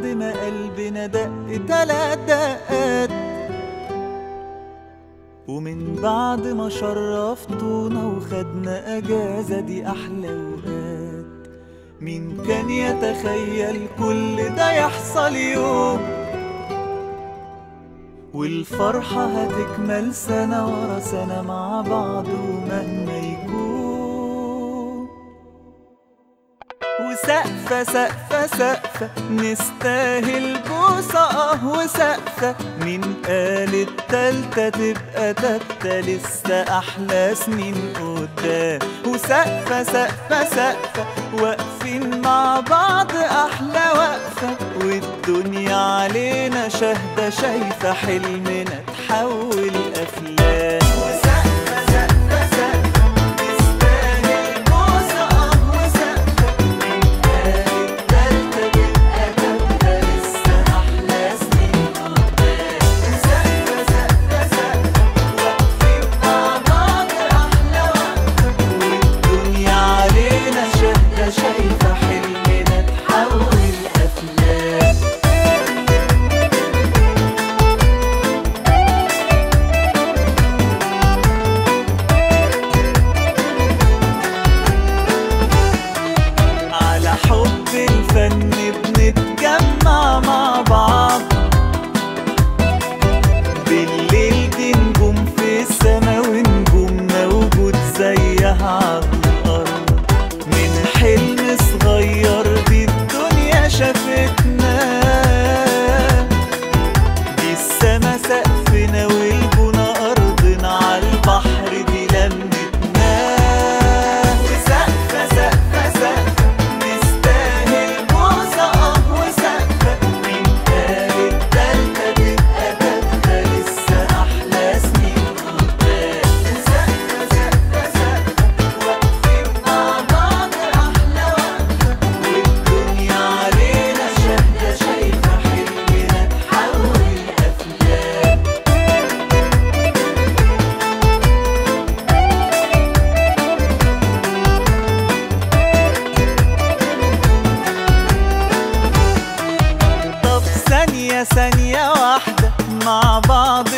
بعد ما قلبنا دق تلات دقات ومن بعد ما شرفتونا وخدنا اجازة دي احلى وقات مين كان يتخيل كل ده يحصل يوم والفرحة هتكمل سنة ورا سنة مع بعض ومهما يكون وسقفة سقفة سقفة نستاهل بوسة اه وسقفة مين قال التالتة تبقى تالتة لسه أحلى سنين قدام وسقفة سقفة سقفة واقفين مع بعض أحلى وقفة والدنيا علينا شاهدة شايفة حلمنا تحول أفلام وسقفة سقفة سقفة نستاهل بوسة اه وسقفة مين قال التالتة تبقى تالتة لسه أحلى سنين قدام وسقفة سقفة سقفة واقفين مع بعض أحلى وقفة والدنيا علينا شاهدة شايفة حلمنا تحول أفلام على حب الفن بنتجمع مع بعض بالليل دي نجوم في السما ونجومنا وجود زيها على الأرض من حلم صغير دي الدنيا شافتنا دي السما سقفنا والبنا أرضنا على البحر دي لمتنا وسقفة سقفة سقفة نستاهل بوسة اه وسقفة مين قال التالتة تبقى تالتة لسه أحلى سنين قدام وسقفة سقفة سقفة واقفين مع بعض أحلى وقفة والدنيا علينا شاهدة شايفة حلمنا تحول أفلام طب ثانية ثانية واحدة مع بعض